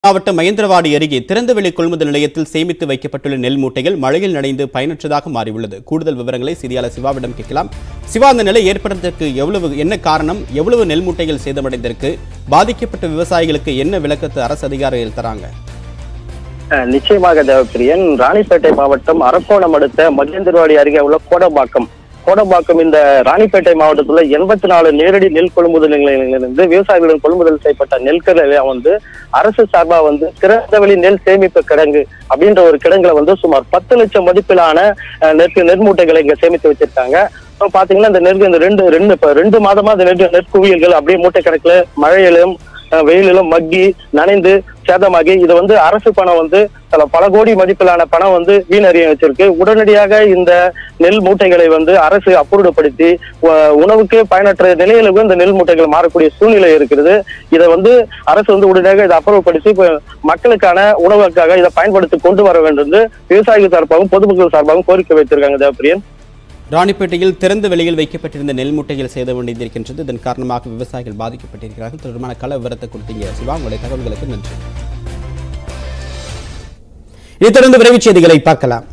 மாவட்டம் மகேந்திரவாடி அருகே திறந்தவெளி கொள்முதல் நிலையத்தில் சேமித்து வைக்கப்பட்டுள்ள நெல் மூட்டைகள் மழையில் நனைந்து பயனற்றதாக மாறியுள்ளது கூடுதல் விவரங்களை செய்தியாளர் சிவாவிடம் கேட்கலாம் சிவா அந்த நிலை ஏற்படுவதற்கு எவ்வளவு என்ன காரணம் எவ்வளவு நெல் மூட்டைகள் சேதமடைந்திருக்கு பாதிக்கப்பட்ட விவசாயிகளுக்கு என்ன விளக்கத்தை அரசு அதிகாரிகள் தராங்க அஹ் நிச்சயமாக தேவப்பிரியன் ராணிப்பேட்டை மாவட்டம் அரக்கோணம் அடுத்த மகேந்திரவாடி அருகே உள்ள கோடம்பாக்கம் கோடம்பாக்கம் இந்த ராணிப்பேட்டை மாவட்டத்துல எண்பத்தி நாலு நேரடி நெல் கொள்முதல் நிலையங்களிலிருந்து விவசாயிகளிடம் கொள்முதல் செய்யப்பட்ட நெல்களை வந்து அரசு சார்பா வந்து திறந்தவெளி நெல் சேமிப்பு கிடங்கு அப்படின்ற ஒரு கிடங்குல வந்து சுமார் பத்து லட்சம் மதிப்பிலான அஹ், நெற் நெற்மூட்டைகளை இங்க சேமித்து வச்சிருக்காங்க இப்போ பாத்தீங்கன்னா இந்த நெல் இந்த ரெண்டு ரெண்டு இப்ப ரெண்டு மாதமா இந்த நெல் நெற்குவியல்கள் அப்படியே மூட்டை கணக்குல மழையிலும் அஹ், வெயிலிலும் மக்கி நனைந்து சேதமாகி இது வந்து அரசு பணம் வந்து சில பல கோடி மதிப்பிலான பணம் வந்து வீணறிய வச்சிருக்கு உடனடியாக இந்த நெல் மூட்டைகளை வந்து அரசு அப்புறப்படுத்தி உ- உணவுக்கு பயனற்ற நிலையிலுக்கு இந்த நெல் மூட்டைகள் மாறக்கூடிய சூழ்நிலை இருக்கிறது இதை வந்து அரசு வந்து உடனடியாக இதை அப்புறப்படுத்தி இப்ப மக்களுக்கான உணவுக்காக இதை பயன்படுத்தி கொண்டு வர வேண்டும் என்று விவசாயிகள் சார்பாகவும் பொதுமக்கள் சார்பாகவும் கோரிக்கை வைத்திருக்காங்க தேவப்பிரியன் ராணிப்பேட்டையில் திறந்த வெளியில் வைக்கப்பட்டிருந்த நெல் மூட்டைகள் சேதமடைந்திருக்கின்றது இதன் காரணமாக விவசாயிகள் பாதிக்கப்பட்டிருக்கிறார்கள் தொடர்பான கள விவரத்தை கொடுத்தீங்க சிவா உங்களுடைய தகவல்களுக்கு நன்றி இதைத் தொடர்ந்து விரைவுச் செய்திகளை பார்க்கலாம்